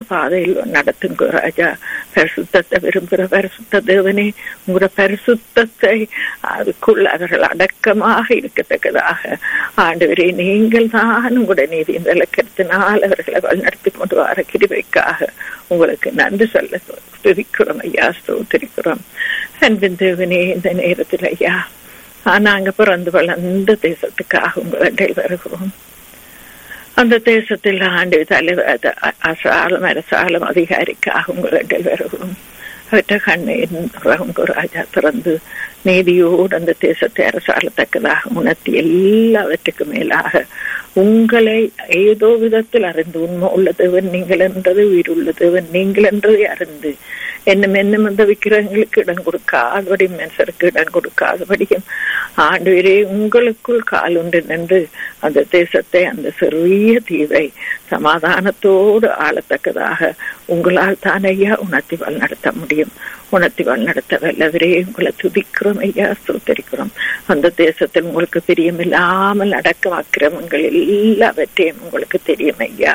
பாதையில் நடத்துங்க ராஜா பரிசுத்தத்தை விரும்புகிற பரிசுத்த தேவனே உங்களோட பரிசுத்தத்தை அதுக்குள் அவர்கள் அடக்கமாக இருக்கத்தக்கதாக ஆண்டவரே நீங்கள் தான் உங்களுடைய நீதி இந்த இலக்கத்தினால் அவர்களை வழிநடத்தி கொண்டு வர கிருபைக்காக உங்களுக்கு நன்றி சொல்ல துதிக்கிறோம் ஐயா ஸ்தோத்திரிக்கிறோம் அன்பின் தேவனே இந்த நேரத்தில் ஐயா நாங்க பிறந்து வளர்ந்த தேசத்துக்காக உங்களை வருகிறோம் அந்த தேசத்தில் ஆண்டு தலைவர் அசாலம் அரசாலம் அதிகாரிக்காக உங்களிடம் வருகிறோம் அவற்றை கண்ணீர் ராஜா திறந்து நீதியோடு அந்த தேசத்தை அரசாளத்தக்கதாக உணர்த்தி எல்லாவற்றுக்கும் மேலாக உங்களை ஏதோ விதத்தில் அறிந்து உண்மை உள்ள தேவன் நீங்கள் என்றது உயிர் உள்ள தேவன் நீங்கள் என்றதை அறிந்து என்னும் என்னும் அந்த விக்கிரகங்களுக்கு இடம் கொடுக்காதபடி மனுஷருக்கு இடம் கொடுக்காதபடியும் ஆண்டு உங்களுக்குள் கால் உண்டு நின்று அந்த தேசத்தை அந்த சிறிய தீவை சமாதானத்தோடு ஆளத்தக்கதாக உங்களால் தான் ஐயா உணர்த்தி நடத்த முடியும் உணர்த்தி நடத்த வல்லவரே உங்களை துதிக்கிறோம் ஐயா சுத்தரிக்கிறோம் அந்த தேசத்தில் உங்களுக்கு பிரியமில்லாமல் நடக்கும் அக்கிரமங்கள் எல்லாவற்றையும் உங்களுக்கு தெரியும் ஐயா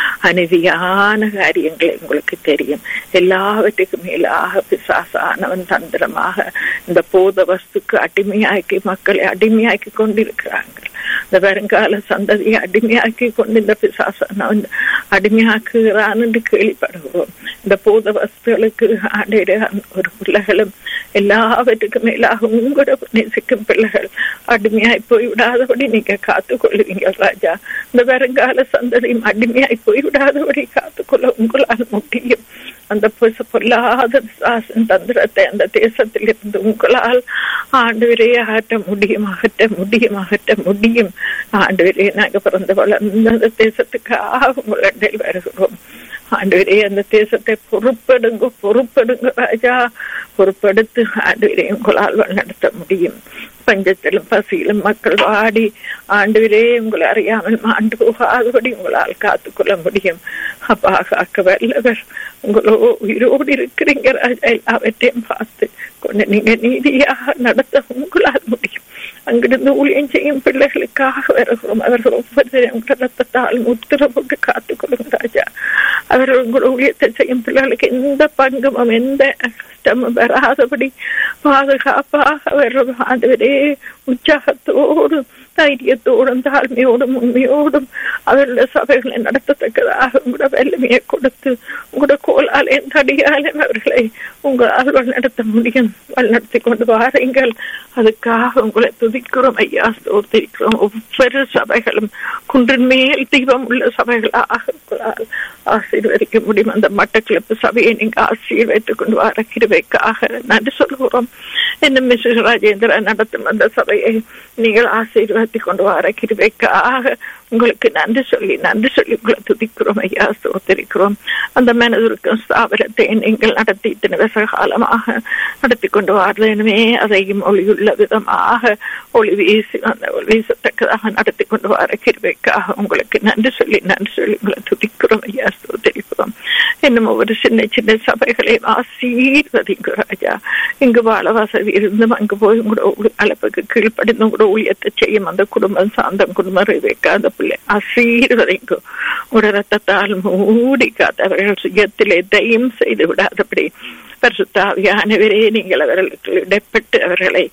அநீதியான காரியங்களை உங்களுக்கு தெரியும் எல்லாவற்றுக்கும் மேலாக பிசாசானவன் தந்திரமாக இந்த போத வஸ்துக்கு அடிமையாக்கி மக்களை அடிமையாக்கி கொண்டிருக்கிறாங்க இந்த வருங்கால சந்ததியை அடிமையாக்கி கொண்டு இந்த பிசாசனவன் அடிமையாக்குகிறான் என்று கேள்விப்படுகிறோம் இந்த போத வஸ்துகளுக்கு ஆடைய ஒரு பிள்ளைகளும் எல்லாவற்றுக்கும் மேலாக உங்களோட நேசிக்கும் பிள்ளைகள் அடிமையாய் போய் விடாதபடி நீங்க காத்து கொள்ளுவீங்க ராஜா இந்த வருங்கால சந்ததியும் அடிமையாய் போய் விடாதபடி காத்துக்கொள்ள உங்களால் முடியும் அந்த பொல்லாத தந்திரத்தை அந்த தேசத்தில் இருந்து உங்களால் ஆண்டு அகற்ற முடியும் அகற்ற முடியும் அகற்ற முடியும் ஆண்டு நாங்க பிறந்து வளர்ந்த அந்த தேசத்துக்காக உங்களிடம் வருகிறோம் ஆண்டவரே அந்த தேசத்தை பொறுப்பெடுங்க பொறுப்பெடுங்க ராஜா பொறுப்பெடுத்து ஆண்டவரே உங்களால் நடத்த முடியும் பஞ்சத்திலும் பசியிலும் மக்கள் வாடி ஆண்டவரே உங்களை அறியாமல் மாண்டு போகாதபடி உங்களால் காத்துக்கொள்ள முடியும் அப்பா காக்க வல்லவர் உங்களோ உயிரோடு இருக்கிறீங்க ராஜா எல்லாவற்றையும் பார்த்து கொண்டு நீங்க நீதியாக நடத்த உங்களால் முடியும் அங்கிருந்து ஊழியம் செய்யும் பிள்ளைகளுக்காக வருகிறோம் அவர்கள் ஒவ்வொருத்தரையும் ரத்தத்தால் முத்திர போட்டு காத்துக்கொள்ளும் ராஜா அவர்கள் உங்களோட ஊழியத்தை செய்யும் பிள்ளைகளுக்கு எந்த பங்கமும் எந்த கஷ்டமும் வராதபடி பாதுகாப்பாக வர்றது ஆண்டவரே உற்சாகத்தோடு தைரியத்தோடும் தாழ்மையோடும் உண்மையோடும் அவர்களுடைய சபைகளை நடத்தத்தக்கதாக உங்களோட வல்லமையை கொடுத்து உங்களோட கோலாலையும் தடியாலையும் அவர்களை உங்களால் வழிநடத்த முடியும் வழிநடத்தி கொண்டு வாருங்கள் அதுக்காக உங்களை துதிக்கிறோம் ஐயா ஸ்தோத்திரிக்கிறோம் ஒவ்வொரு சபைகளும் குன்றின் மேல் தீபம் உள்ள சபைகளாக உங்களால் ஆசீர்வதிக்க முடியும் அந்த மட்டக்கிழப்பு சபையை நீங்க ஆசீர்வதித்துக் கொண்டு வர கிருவைக்காக நன்றி சொல்கிறோம் என்ன மிஸ்ஸஸ் ராஜேந்திரா நடத்தும் அந்த சபையை நீங்கள் ஆசீர்வாதி கொண்டு வர கிருவைக்காக உங்களுக்கு நன்றி சொல்லி நன்றி சொல்லி உங்களை துதிக்கிறோம் ஐயா சோதரிக்கிறோம் அந்த மனதிற்கும் ஸ்தாபனத்தை நீங்கள் நடத்தி இத்தனை வருஷ காலமாக நடத்தி கொண்டு வரணுமே அதையும் ஒளியுள்ள விதமாக ஒளி வீசி அந்த வீசத்தக்கதாக நடத்தி கொண்டு வர கிருவைக்காக உங்களுக்கு நன்றி சொல்லி நன்றி சொல்லி உங்களை துதிக்கிறோம் ஐயா சோதரிக்கிறோம் இன்னும் ஒவ்வொரு சின்ன சின்ன சபைகளையும் ஆசீர்வதிங்க ராஜா இங்கு வாழ வசதி இருந்தும் அங்கு போய் உங்களோட அழைப்புக்கு கீழ்ப்படிந்து உங்களோட ஊழியத்தை செய்யும் அந்த குடும்பம் சாந்தம் குடும்பம் வைக்காத பிள்ளை ஆசீர்வதிங்கோ உங்களோட ரத்தத்தால் மூடி காத்தவர்கள் சுயத்திலே தயம் செய்து விடாதபடி பரிசுத்தாவியானவரே நீங்கள் அவர்களுக்கு இடைப்பட்டு அவர்களை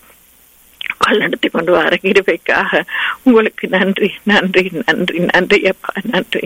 நடத்தி கொண்டு வர இருவைக்காக உங்களுக்கு நன்றி நன்றி நன்றி நன்றி அப்பா நன்றி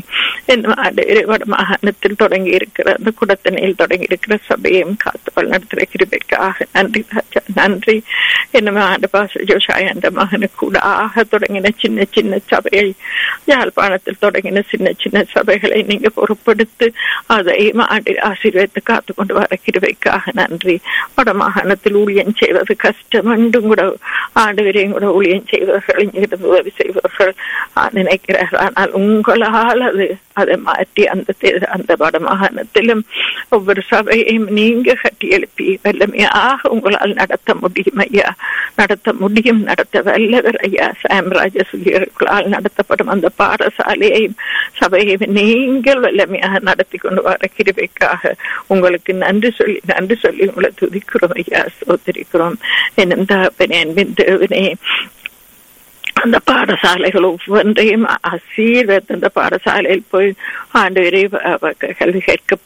வட மாகாணத்தில் தொடங்கி இருக்கிற அந்த குடத்தனையில் தொடங்கி இருக்கிற சபையும் காத்து நடத்துகிற கிருபைக்காக நன்றி ராஜா நன்றி என்ன ஆண்டு பாச ஜோஷாய் அந்த மகனு கூடாக தொடங்கின சின்ன சின்ன சபையை யாழ்ப்பாணத்தில் தொடங்கின சின்ன சின்ன சபைகளை நீங்க பொறுப்படுத்து அதை ஆண்டு ஆசீர்வதித்து காத்து கொண்டு வர கிருபைக்காக நன்றி வட மாகாணத்தில் ஊழியம் செய்வது கஷ்டம் அண்டும் கூட ஆண்டவரையும் கூட ஊழியம் செய்வர்கள் இங்கிருந்து உதவி செய்வர்கள் நினைக்கிறார்கள் ஆனால் உங்களால் அது அதை மாற்றி அந்த அந்த வடமாகாணத்திலும் ஒவ்வொரு சபையையும் நீங்க கட்டி எழுப்பி வல்லமையாக உங்களால் நடத்த முடியும் ஐயா நடத்த முடியும் நடத்த வல்லவர் ஐயா சாம்ராஜ சுகியர்களால் நடத்தப்படும் அந்த பாடசாலையையும் சபையையும் நீங்கள் வல்லமையாக நடத்தி கொண்டு வர கிருபைக்காக உங்களுக்கு நன்றி சொல்லி நன்றி சொல்லி உங்களை துதிக்கிறோம் ஐயா சோதரிக்கிறோம் என்னும் தகப்பனே அன்பின் தேவனே அந்த பாடசாலைகள் ஒவ்வொன்றையும் ஆசீர்வத்து அந்த பாடசாலையில் போய் ஆண்டு வரை கல்வி கற்க